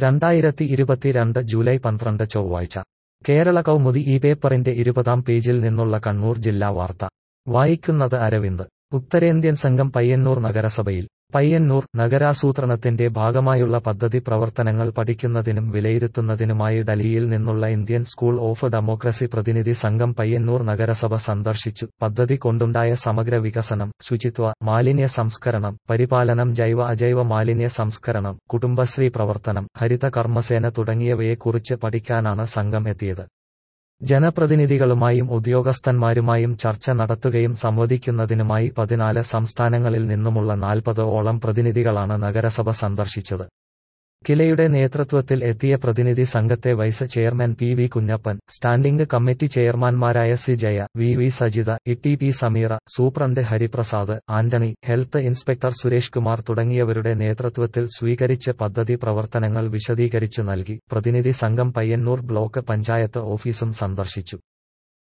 രണ്ടായിരത്തി ഇരുപത്തിരണ്ട് ജൂലൈ പന്ത്രണ്ട് ചൊവ്വാഴ്ച കേരള കൗമുദി ഈ പേപ്പറിന്റെ ഇരുപതാം പേജിൽ നിന്നുള്ള കണ്ണൂർ ജില്ലാ വാർത്ത വായിക്കുന്നത് അരവിന്ദ് ഉത്തരേന്ത്യൻ സംഘം പയ്യന്നൂർ നഗരസഭയിൽ പയ്യന്നൂർ നഗരാസൂത്രണത്തിന്റെ ഭാഗമായുള്ള പദ്ധതി പ്രവർത്തനങ്ങൾ പഠിക്കുന്നതിനും വിലയിരുത്തുന്നതിനുമായി ഡൽഹിയിൽ നിന്നുള്ള ഇന്ത്യൻ സ്കൂൾ ഓഫ് ഡെമോക്രസി പ്രതിനിധി സംഘം പയ്യന്നൂർ നഗരസഭ സന്ദർശിച്ചു പദ്ധതി കൊണ്ടുണ്ടായ സമഗ്ര വികസനം ശുചിത്വ മാലിന്യ സംസ്കരണം പരിപാലനം ജൈവ അജൈവ മാലിന്യ സംസ്കരണം കുടുംബശ്രീ പ്രവർത്തനം ഹരിത കർമ്മസേന തുടങ്ങിയവയെക്കുറിച്ച് പഠിക്കാനാണ് സംഘം എത്തിയത് ജനപ്രതിനിധികളുമായും ഉദ്യോഗസ്ഥന്മാരുമായും ചർച്ച നടത്തുകയും സംവദിക്കുന്നതിനുമായി പതിനാല് സംസ്ഥാനങ്ങളിൽ നിന്നുമുള്ള നാൽപ്പത് ഓളം പ്രതിനിധികളാണ് നഗരസഭ സന്ദർശിച്ചത് കിലയുടെ നേതൃത്വത്തിൽ എത്തിയ പ്രതിനിധി സംഘത്തെ vice chairman P V Kunjappan standing committee ചെയർമാൻമാരായ C Jaya V V Sajitha E P Sameera superintendent Hariprasad Antony health inspector Suresh Kumar തുടങ്ങിയവരുടെ നേതൃത്വത്തിൽ സ്വീകരിച്ച പദ്ധതി പ്രവർത്തനങ്ങൾ വിശദീകരിച്ചു നൽകി പ്രതിനിധി സംഘം പയ്യന്നൂർ ബ്ലോക്ക് പഞ്ചായത്ത് ഓഫീസും സന്ദർശിച്ചു